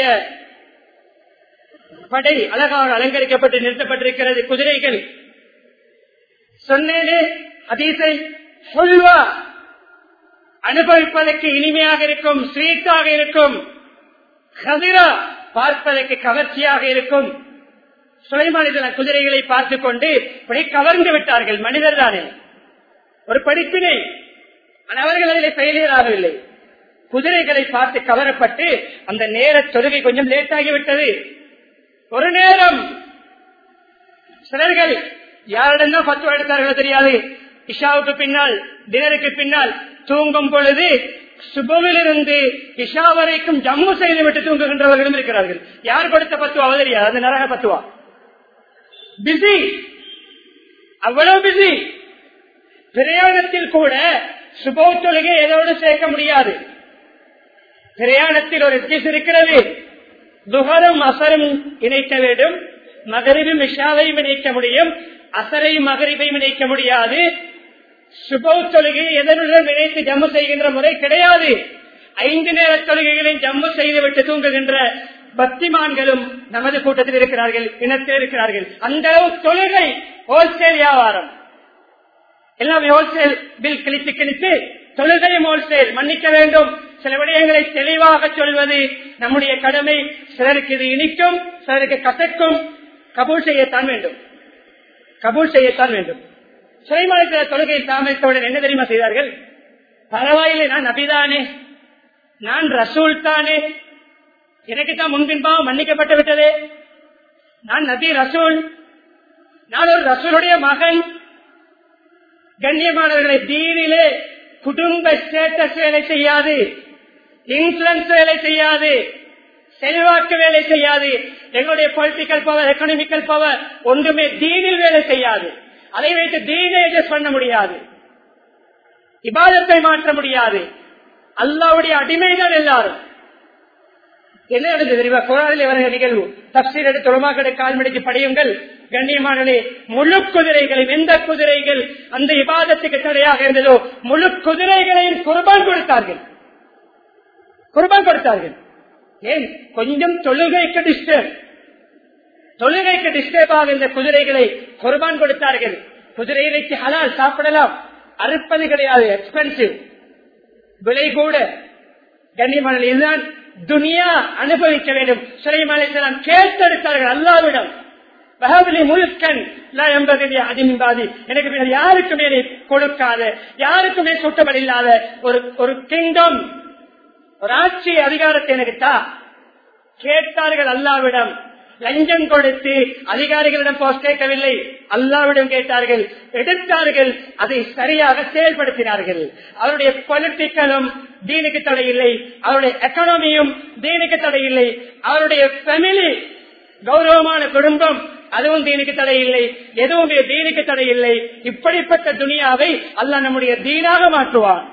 படை அழகாக அலங்கரிக்கப்பட்டு நிறுத்தப்பட்டிருக்கிறது குதிரைகள் சொன்னேனே அதீசை சொல்வா அனுபவிப்பதற்கு இனிமையாக இருக்கும் ஸ்வீட்டாக இருக்கும் கதிரா பார்ப்பதற்கு கவர்ச்சியாக இருக்கும் சுலைமானிதன குதிரைகளை பார்த்துக் கொண்டு இப்படி கவர்ந்து விட்டார்கள் மனிதர் தானே ஒரு படிப்பினை ஆனால் அவர்கள் அதில் ஃபெயிலியர் ஆகவில்லை குதிரைகளை பார்த்து கவரப்பட்டு அந்த நேர தொழுகை கொஞ்சம் லேட் ஆகிவிட்டது ஒரு நேரம் சிலர்கள் யாரிடம் தான் பத்து எடுத்தார்களோ தெரியாது இஷாவுக்கு பின்னால் தினருக்கு பின்னால் தூங்கும் பொழுது சுபவிலிருந்து இஷா வரைக்கும் ஜம்மு செய்துவிட்டு தூங்குகின்றவர்களும் இருக்கிறார்கள் யார் கொடுத்த பத்துவா தெரியாது அந்த நரக பத்துவா பிஸி அவ்வளவு பிஸி பிரயாணத்தில் கூட சுபோ தொழுகை எதோடு சேர்க்க முடியாது பிரயாணத்தில் ஒரு எக்ஸிஸ் இருக்கிறது துகரும் அசரும் இணைக்க வேண்டும் மகரிபும் இஷாவையும் இணைக்க முடியும் அசரையும் மகரிபையும் இணைக்க முடியாது சுபோ தொழுகை எதனுடன் இணைத்து ஜம்மு செய்கின்ற முறை கிடையாது ஐந்து நேர தொழுகைகளையும் ஜம்மு செய்துவிட்டு தூங்குகின்ற பக்திமான்களும் நமது கூட்டத்தில் இருக்கிறார்கள் இனத்தில் இருக்கிறார்கள் அந்த தொழுகை ஹோல்சேல் வியாபாரம் எல்லாம் ஹோல்சேல் பில் கிழித்து கிழித்து தொழுகையும் ஹோல்சேல் மன்னிக்க வேண்டும் சில விடயங்களை தெளிவாக சொல்வது நம்முடைய கடமை சிலருக்கு இது இனிக்கும் சிலருக்கு கசக்கும் கபூல் செய்யத்தான் வேண்டும் கபூல் செய்யத்தான் வேண்டும் சுலைமானத்தில தொழுகை தாமதத்துடன் என்ன தெரியுமா செய்தார்கள் பரவாயில்லை நான் நபிதானே நான் ரசூல் தானே எனக்கு தான் முன்பின்பாவம் மன்னிக்கப்பட்டு விட்டதே நான் நபி ரசூல் நான் ஒரு ரசூலுடைய மகன் கண்ணியமானவர்களை தீனிலே குடும்ப ஸ்டேட்டஸ் வேலை செய்யாது இன்சூரன்ஸ் வேலை செய்யாது செல்வாக்கு வேலை செய்யாது எங்களுடைய பொலிட்டிக்கல் பவர் எக்கனாமிக்கல் பவர் ஒன்றுமே தீனில் வேலை செய்யாது அதை வைத்து தீனை அட்ஜஸ்ட் பண்ண முடியாது இபாதத்தை மாற்ற முடியாது அல்லாவுடைய அடிமைதான் எல்லாரும் என்ன நடந்தது தெரியுமா குரானில் வருகிற நிகழ்வு தப்சீர் எடுத்து உலமாக்கடை கால் மடிக்கு படியுங்கள் கண்ணியமானே முழு குதிரைகளையும் எந்த குதிரைகள் அந்த இபாதத்துக்கு தடையாக இருந்ததோ முழு குதிரைகளையும் குர்பான் கொடுத்தார்கள் குர்பான் கொடுத்தார்கள் ஏன் கொஞ்சம் தொழுகைக்கு டிஸ்டர்ப் தொழுகைக்கு டிஸ்டர்ப் ஆக இந்த குதிரைகளை குர்பான் கொடுத்தார்கள் குதிரையை வைத்து ஹலால் சாப்பிடலாம் அறுப்பது கிடையாது எக்ஸ்பென்சிவ் விலை கூட கண்ணியமான இதுதான் துனியா அனுபவிக்க வேண்டும் சுலைமான் கேட்டெடுத்தார்கள் அல்லாவிடம் பகவலி முழுக்கன் என்பது அதிமின்பாதி எனக்கு பின்னர் யாருக்குமே நீ கொடுக்காத யாருக்குமே சுட்டபடி இல்லாத ஒரு ஒரு கிங்டம் ஒரு ஆட்சி அதிகாரத்தை எனக்கு தா கேட்டார்கள் அல்லாவிடம் லஞ்சம் கொடுத்து அதிகாரிகளிடம் போஸ்ட் கேட்கவில்லை அல்லாவிடம் கேட்டார்கள் எடுத்தார்கள் அதை சரியாக செயல்படுத்தினார்கள் அவருடைய பொலிட்டிக்கலும் தீனுக்கு தடையில்லை அவருடைய எக்கனாமியும் தீனுக்கு தடையில்லை அவருடைய ஃபேமிலி கௌரவமான குடும்பம் அதுவும் தீனுக்கு தடையில்லை எதுவுமே தீனுக்கு தடையில்லை இப்படிப்பட்ட துனியாவை அல்ல நம்முடைய தீனாக மாற்றுவான்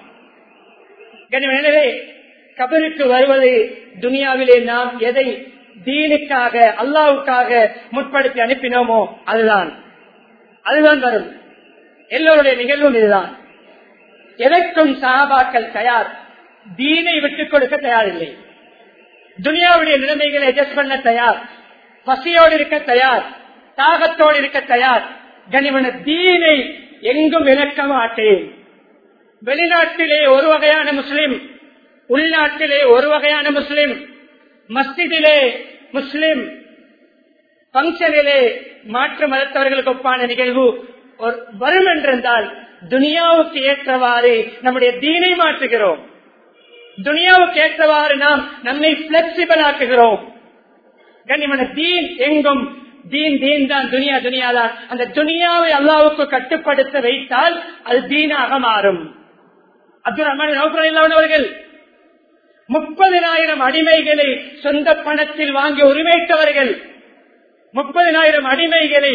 எனவே கபருக்கு வருவது துனியாவிலே நாம் எதை தீனுக்காக அல்லாவுக்காக முற்படுத்தி அனுப்பினோமோ அதுதான் அதுதான் வரும் எல்லோருடைய நிகழ்வும் இதுதான் எதற்கும் சாபாக்கள் தயார் தீனை விட்டுக் கொடுக்க தயாரில்லை துனியாவுடைய நிலைமைகளை அட்ஜஸ்ட் பண்ண தயார் பசியோடு இருக்க தயார் தாகத்தோடு இருக்க தயார் கனிமன தீனை எங்கும் விளக்க மாட்டேன் வெளிநாட்டிலே ஒரு வகையான முஸ்லிம் உள்நாட்டிலே ஒரு வகையான முஸ்லிம் மஸ்ஜிதிலே முஸ்லிம் பங்கனிலே மாற்று மதத்தவர்களுக்கு ஒப்பான நிகழ்வு வரும் என்றிருந்தால் துனியாவுக்கு ஏற்றவாறு நம்முடைய தீனை மாற்றுகிறோம் துனியாவுக்கு ஏற்றவாறு நாம் நம்மை பிளெக்சிபிள் ஆக்குகிறோம் கண்ணிமன தீன் எங்கும் தீன் தீன் தான் துனியா துனியா தான் அந்த துனியாவை அல்லாவுக்கு கட்டுப்படுத்த வைத்தால் அது தீனாக மாறும் அப்துல் ரஹ்மான் அவர்கள் முப்பதினாயிரம் அடிமைகளை சொந்த பணத்தில் வாங்கி உரிமைத்தவர்கள் முப்பதினாயிரம் அடிமைகளை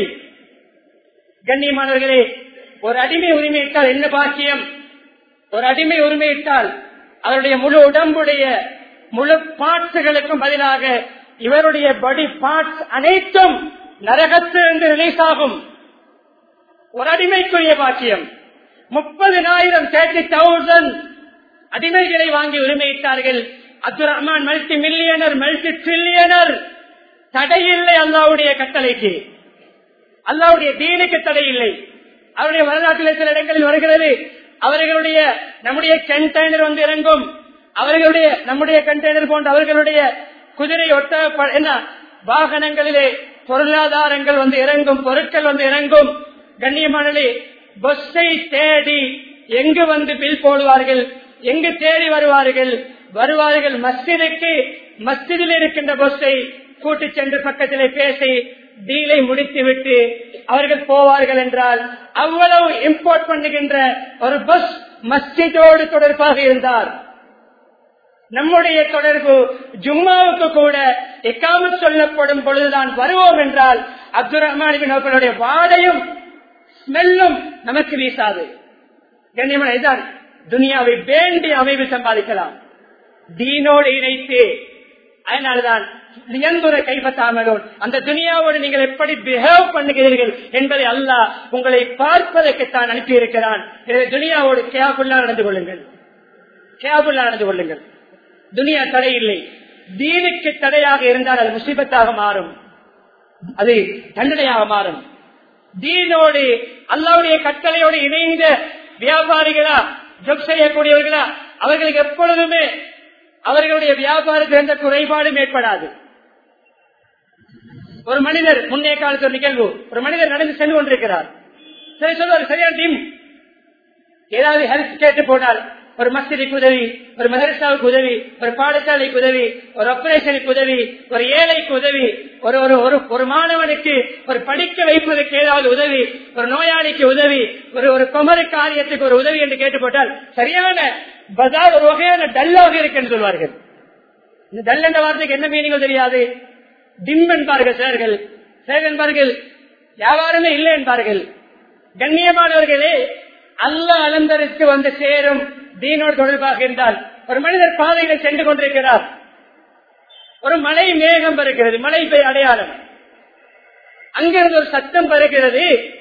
கண்ணியமானவர்களே ஒரு அடிமை உரிமையிட்டால் என்ன பாக்கியம் ஒரு அடிமை உரிமையிட்டால் அவருடைய முழு உடம்புடைய முழு பார்ட்ஸுகளுக்கும் பதிலாக இவருடைய பாடி பார்ட்ஸ் அனைத்தும் நரகத்திலிருந்து ரிலீஸ் ஆகும் ஒரு அடிமைக்குரிய பாக்கியம் முப்பதினாயிரம் தேர்ட்டி தௌசண்ட் அடிமைகளை வாங்கி உரிமையிட்டார்கள் Abdul Rahman multi millionaire multi trillionaire தடையில்லை அல்லாவுடைய கட்டளைக்கு அல்லாவுடைய தீனுக்கு தடை இல்லை அவருடைய வரலாற்றில் சில இடங்களில் வருகிறது அவர்களுடைய நம்முடைய கண்டெய்னர் வந்து இறங்கும் அவர்களுடைய நம்முடைய கண்டெய்னர் போன்ற அவர்களுடைய குதிரை ஒட்ட ப- என்ன வாகனங்களிலே பொருளாதாரங்கள் வந்து இறங்கும் பொருட்கள் வந்து இறங்கும் கண்ணியமானே பஸ்ஸை தேடி எங்கு வந்து பில் போடுவார்கள் எங்கு தேடி வருவார்கள் வருவார்கள் மஸ்ஜிதுக்கு மஸ்ஜிதில் இருக்கின்ற பஸ்ஸை கூட்டிச் சென்று பக்கத்திலே பேசி டீலை முடித்துவிட்டு அவர்கள் போவார்கள் என்றால் அவ்வளவு இம்போர்ட் பண்ணுகின்ற ஒரு பஸ் மஸ்ஜிதோடு தொடர்பாக இருந்தார் நம்முடைய தொடர்பு ஜும்மாவுக்கு கூட எக்காமத் சொல்லப்படும் பொழுதுதான் வருவோம் என்றால் அப்துல் ரஹ்மான் அவர்களுடைய வாடையும் ஸ்மெல்லும் நமக்கு வீசாது கண்ணியமான இதுதான் துனியாவை வேண்டிய அமைவு சம்பாதிக்கலாம் தீனோடு இணைத்து அதனால்தான் நியந்துரை கைப்பற்றாமலோன் அந்த துனியாவோடு நீங்கள் எப்படி பிஹேவ் பண்ணுகிறீர்கள் என்பதை அல்லாஹ் உங்களை பார்ப்பதற்குத்தான் அனுப்பியிருக்கிறான் எனவே துனியாவோடு கேபுல்லா நடந்து கொள்ளுங்கள் கேபுல்லா நடந்து கொள்ளுங்கள் துனியா தடை இல்லை தீனுக்கு தடையாக இருந்தால் அது முசிபத்தாக மாறும் அது தண்டனையாக மாறும் தீனோடு அல்லாவுடைய கட்டளையோடு இணைந்த வியாபாரிகளா ஜப் செய்யக்கூடியவர்களா அவர்களுக்கு எப்பொழுதுமே அவர்களுடைய வியாபாரத்தில் எந்த குறைபாடும் ஏற்படாது ஒரு மனிதர் முன்னைய காலத்து ஒரு நிகழ்வு ஒரு மனிதர் நடந்து சென்று கொண்டிருக்கிறார் சரி சொல்வார் சரியான டீம் ஏதாவது ஹெல்ப் கேட்டு போனால் ஒரு மஸ்ஜிதுக்கு உதவி ஒரு மதரசாவுக்கு உதவி ஒரு பாடசாலைக்கு உதவி ஒரு ஆபரேஷனுக்கு உதவி ஒரு ஏழைக்கு உதவி ஒரு ஒரு ஒரு ஒரு மாணவனுக்கு ஒரு படிக்க வைப்பதற்கு ஏதாவது உதவி ஒரு நோயாளிக்கு உதவி ஒரு ஒரு குமர காரியத்துக்கு ஒரு உதவி என்று கேட்டு போட்டால் சரியான பஜார் ஒரு வகையான டல்லாக இருக்குன்னு சொல்வார்கள் இந்த டல் என்ற வார்த்தைக்கு என்ன மீனிங் தெரியாது டிம் என்பார்கள் சேர்கள் சேர் என்பார்கள் வியாபாரமே இல்லை என்பார்கள் கண்ணியமானவர்களே அல்ல அலந்தருக்கு வந்து சேரும் தீனோடு தொடர்பாக இருந்தால் ஒரு மனிதர் பாதையில சென்று கொண்டிருக்கிறார் ஒரு மழை மேகம் வருகிறது மழை பெய் அடையாளம் அங்கிருந்து ஒரு சத்தம் வருகிறது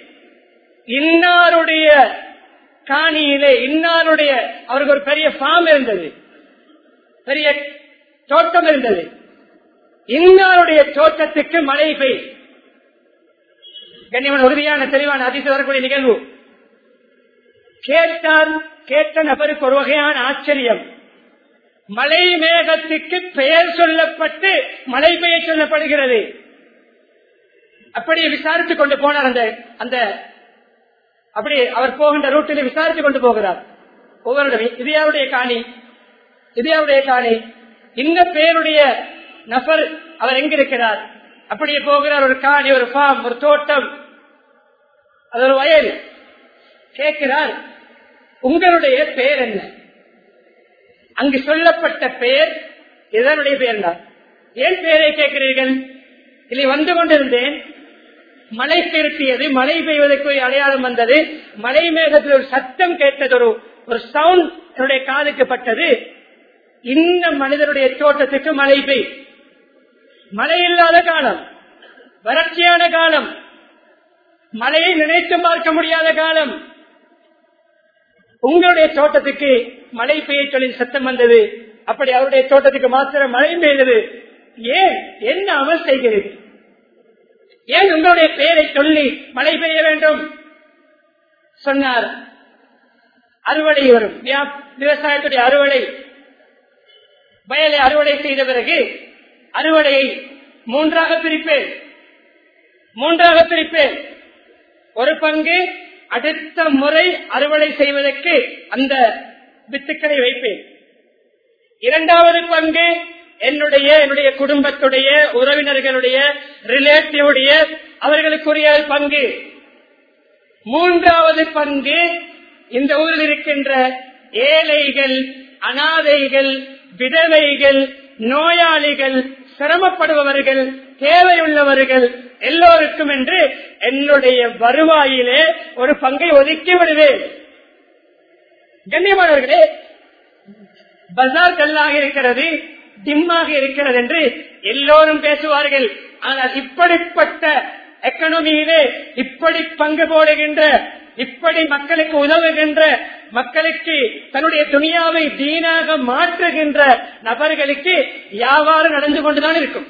இன்னாருடைய காணியிலே இன்னாருடைய அவருக்கு ஒரு பெரிய ஃபார்ம் இருந்தது பெரிய தோட்டம் இருந்தது இன்னாருடைய தோட்டத்துக்கு மழை பெய் கண்ணியமான உறுதியான தெளிவான அதிசயம் வரக்கூடிய நிகழ்வு கேட்டார் கேட்ட நபருக்கு ஒரு வகையான ஆச்சரியம் மலை மேகத்துக்கு பெயர் சொல்லப்பட்டு மழை பெயர் சொல்லப்படுகிறது அப்படியே விசாரித்துக் கொண்டு போனார் அந்த அந்த அப்படி அவர் போகின்ற ரூட்டில் விசாரித்துக் கொண்டு போகிறார் ஒவ்வொரு இது யாருடைய காணி இது யாருடைய காணி இந்த பேருடைய நபர் அவர் எங்கிருக்கிறார் அப்படியே போகிறார் ஒரு காணி ஒரு ஃபார்ம் ஒரு தோட்டம் அது ஒரு வயல் கேட்கிறார் உங்களுடைய பெயர் என்ன அங்கு சொல்லப்பட்ட பெயர் இதனுடைய பெயர் தான் ஏன் பெயரை கேட்கிறீர்கள் இல்லை வந்து கொண்டிருந்தேன் மழை திருப்பியது மழை பெய்வதற்கு ஒரு அடையாளம் வந்தது மழை மேகத்தில் ஒரு சத்தம் கேட்டது ஒரு ஒரு சவுண்ட் என்னுடைய காதுக்கு பட்டது இந்த மனிதனுடைய தோட்டத்துக்கு மழை பெய் மழை இல்லாத காலம் வறட்சியான காலம் மழையை நினைத்து பார்க்க முடியாத காலம் உங்களுடைய தோட்டத்துக்கு மழை பெய்ய சொல்லி சத்தம் வந்தது அப்படி அவருடைய தோட்டத்துக்கு மாத்திரம் மழை பெய்தது ஏன் என்ன அமல் செய்கிறீர்கள் ஏன் உங்களுடைய பெயரை சொல்லி மழை பெய்ய வேண்டும் சொன்னார் அறுவடை வரும் வியா- விவசாயத்துடைய அறுவடை வயலை அறுவடை செய்த பிறகு அறுவடையை மூன்றாக பிரிப்பேன் மூன்றாக பிரிப்பேன் ஒரு பங்கு அடுத்த முறை அறுவடை செய்வதற்கு அந்த வித்துக்களை வைப்பேன் இரண்டாவது பங்கு என்னுடைய என்னுடைய குடும்பத்துடைய உறவினர்களுடைய ரிலேட்டிவுடைய அவர்களுக்குரிய பங்கு மூன்றாவது பங்கு இந்த ஊரில் இருக்கின்ற ஏழைகள் அனாதைகள் விதவைகள் நோயாளிகள் சிரமப்படுபவர்கள் தேவையுள்ளவர்கள் எல்லோருக்கும் என்று என்னுடைய வருவாயிலே ஒரு பங்கை ஒதுக்கி விடுவேன் கண்ணியமானவர்களே பஜார் கல்லாக இருக்கிறது டிம்மாக இருக்கிறது என்று எல்லோரும் பேசுவார்கள் ஆனால் இப்படிப்பட்ட எக்கனமியிலே இப்படி பங்கு போடுகின்ற இப்படி மக்களுக்கு உதவுகின்ற மக்களுக்கு தன்னுடைய துணியாவை தீனாக மாற்றுகின்ற நபர்களுக்கு வியாபாரம் நடந்து கொண்டுதான் இருக்கும்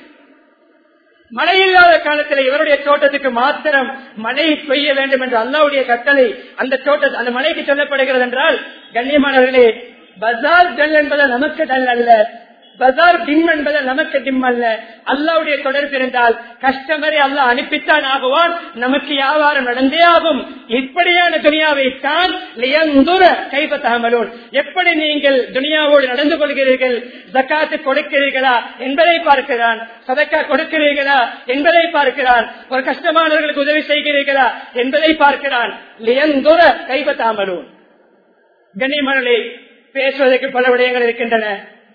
மழை இல்லாத காலத்தில் இவருடைய தோட்டத்துக்கு மாத்திரம் மழை பெய்ய வேண்டும் என்று அல்லாவுடைய கட்டளை அந்த தோட்ட அந்த மலைக்கு சொல்லப்படுகிறது என்றால் கண்ணியமானவர்களே பஜார் டல் என்பது நமக்கு டல் அல்ல பஜார் டிம் என்பது நமக்கு டிம் அல்ல அல்லாவுடைய தொடர்பு இருந்தால் கஸ்டமரை அல்ல அனுப்பித்தான் ஆகுவான் நமக்கு வியாபாரம் நடந்தே ஆகும் இப்படியான துனியாவை தான் கைப்பற்றாமலோன் எப்படி நீங்கள் துனியாவோடு நடந்து கொள்கிறீர்கள் ஜக்காத்து கொடுக்கிறீர்களா என்பதை பார்க்கிறான் சதக்கா கொடுக்கிறீர்களா என்பதை பார்க்கிறான் ஒரு கஷ்டமானவர்களுக்கு உதவி செய்கிறீர்களா என்பதை பார்க்கிறான் லியந்துர கைப்பற்றாமலோன் கண்ணியமனே பேசுவதற்கு பல விடயங்கள் இருக்கின்றன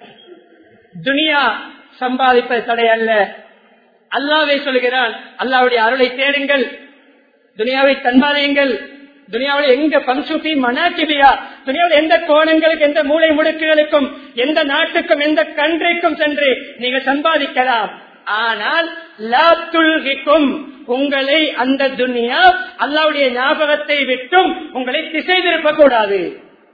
துனியா சம்பாதிப்பது தடை அல்ல அல்லாவை சொல்கிறான் அல்லாவுடைய அருளை தேடுங்கள் துனியாவை தன்மானியுங்கள் துனியாவில் எங்க பங்சுபி மனாக்கிபியா துனியாவில் எந்த கோணங்களுக்கு எந்த மூளை முடுக்குகளுக்கும் எந்த நாட்டுக்கும் எந்த கன்றைக்கும் சென்று நீங்கள் சம்பாதிக்கலாம் ஆனால் லாத்துல்கிக்கும் உங்களை அந்த துனியா அல்லாவுடைய ஞாபகத்தை விட்டும் உங்களை திசை திருப்ப கூடாது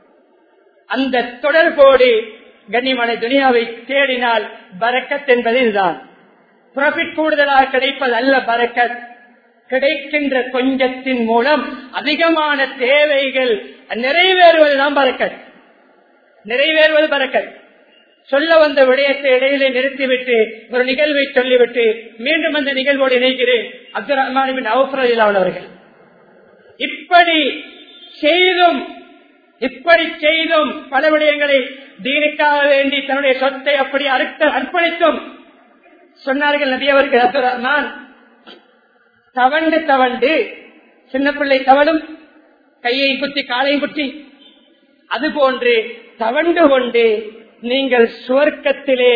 அந்த தொடர்போடு கண்ணியமான துனியாவை தேடினால் பரக்கத் என்பது இதுதான் ப்ராஃபிட் கூடுதலாக கிடைப்பது அல்ல பரக்கத் கிடைக்கின்ற கொஞ்சத்தின் மூலம் அதிகமான தேவைகள் நிறைவேறுவதுதான் பறக்கத் நிறைவேறுவது பறக்கத் சொல்ல வந்த விடயத்தை இடையிலே நிறுத்திவிட்டு ஒரு நிகழ்வை சொல்லிவிட்டு மீண்டும் அந்த நிகழ்வோடு இணைகிறேன் அப்துல் ரஹ்மான் அவுஃபரதிலான் அவர்கள் இப்படி செய்தும் இப்படி செய்தும் பல விடயங்களை தீனுக்காக வேண்டி தன்னுடைய சொத்தை அப்படி அறுத்த அர்ப்பணித்தும் சொன்னார்கள் நபி அவர்கள் அப்துல் ரஹ்மான் தவண்டு தவண்டு சின்ன பிள்ளை தவடும் கையை குத்தி காலையும் குத்தி அது போன்று தவண்டு கொண்டு நீங்கள் சுவர்க்கத்திலே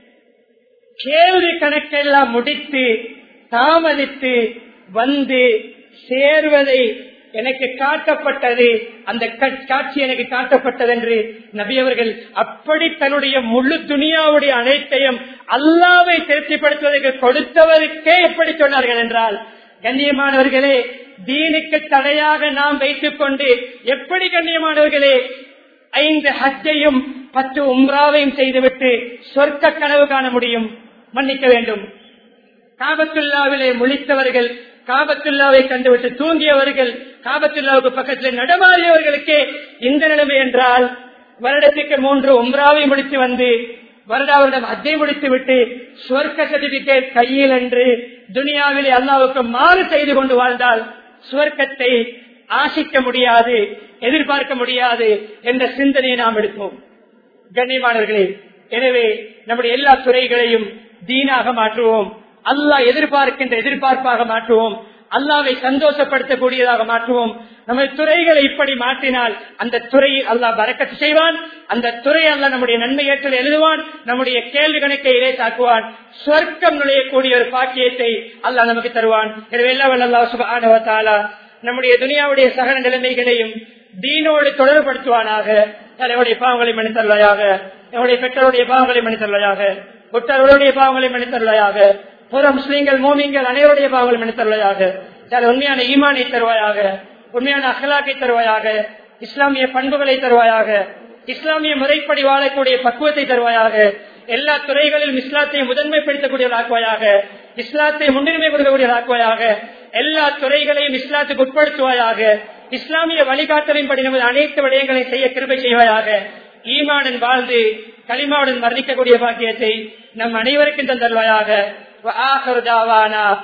கேள்வி கணக்கெல்லாம் முடித்து தாமதித்து வந்து சேர்வதை எனக்கு காட்டப்பட்டது அந்த காட்சி எனக்கு காட்டப்பட்டது என்று நபியவர்கள் அப்படி தன்னுடைய முழு துணியாவுடைய அனைத்தையும் அல்லாவை திருப்திப்படுத்துவதற்கு கொடுத்தவருக்கே எப்படி சொன்னார்கள் என்றால் கண்ணியமானவர்களே தீனுக்கு தடையாக நாம் வைத்துக் கொண்டு எப்படி கண்ணியமானவர்களே ஐந்து ஹஜ்ஜையும் பத்து உம்ராவையும் செய்துவிட்டு சொர்க்க கனவு காண முடியும் மன்னிக்க வேண்டும் காபத்துல்லாவிலே முழித்தவர்கள் காபத்துல்லாவை கண்டுவிட்டு தூங்கியவர்கள் காபத்துல்லாவுக்கு பக்கத்தில் நடமாறியவர்களுக்கே இந்த நிலைமை என்றால் வருடத்துக்கு மூன்று உம்ராவை முடித்து வந்து வருடாவரிடம் அஜை முடித்து விட்டு சுவர்க்க சர்டிபிகேட் கையில் என்று துனியாவிலே அல்லாவுக்கு மாறு செய்து கொண்டு வாழ்ந்தால் சுவர்க்கத்தை ஆசிக்க முடியாது எதிர்பார்க்க முடியாது என்ற சிந்தனையை நாம் எடுப்போம் கண்ணியமானவர்களே எனவே நம்முடைய எல்லா துறைகளையும் தீனாக மாற்றுவோம் அல்லாஹ் எதிர்பார்க்கின்ற எதிர்பார்ப்பாக மாற்றுவோம் அல்லாவை சந்தோஷப்படுத்தக்கூடியதாக மாற்றுவோம் நம்ம துறைகளை இப்படி மாற்றினால் அந்த துறையில் அல்லாஹ் பறக்கத்து செய்வான் அந்த துறை அல்ல நம்முடைய நன்மை ஏற்றல் எழுதுவான் நம்முடைய கேள்வி கணக்கை இடைத்தாக்குவான் சொர்க்கம் நுழையக்கூடிய ஒரு பாக்கியத்தை அல்லாஹ் நமக்கு தருவான் எனவே எல்லாம் அல்லா சுபானவத்தாலா நம்முடைய துனியாவுடைய சகல நிலைமைகளையும் தீனோடு தொடர்படுத்துவானாக தலைவருடைய பாவங்களை மன்னித்தருளையாக என்னுடைய பெற்றோருடைய பாவங்களை மன்னித்தருளையாக ஒற்றர்களுடைய பாவங்களை மன்னித்தருளையாக புற முஸ்லீம்கள் மோமிங்கள் அனைவருடைய பாவங்களை மன்னித்தருளையாக சில உண்மையான ஈமானை தருவாயாக உண்மையான அகலாக்கை தருவாயாக இஸ்லாமிய பண்புகளை தருவாயாக இஸ்லாமிய முறைப்படி வாழக்கூடிய பக்குவத்தை தருவாயாக எல்லா துறைகளிலும் இஸ்லாத்தை முதன்மைப்படுத்தக்கூடியவர்களாக்குவாயாக இஸ்லாத்தை முன்னுரிமை கொடுக்கக்கூடியவர்களாக்குவாயாக எல்லா துறைகளையும் இஸ்லாத்துக்கு உட்படுத்துவாயாக இஸ்லாமிய வழிகாட்டலின்படி நமது அனைத்து விடயங்களை செய்ய கிருபை செய்வாயாக ஈமாடன் வாழ்ந்து களிமாவுடன் மரணிக்கக்கூடிய பாக்கியத்தை நம் அனைவருக்கும் தந்தருவாயாக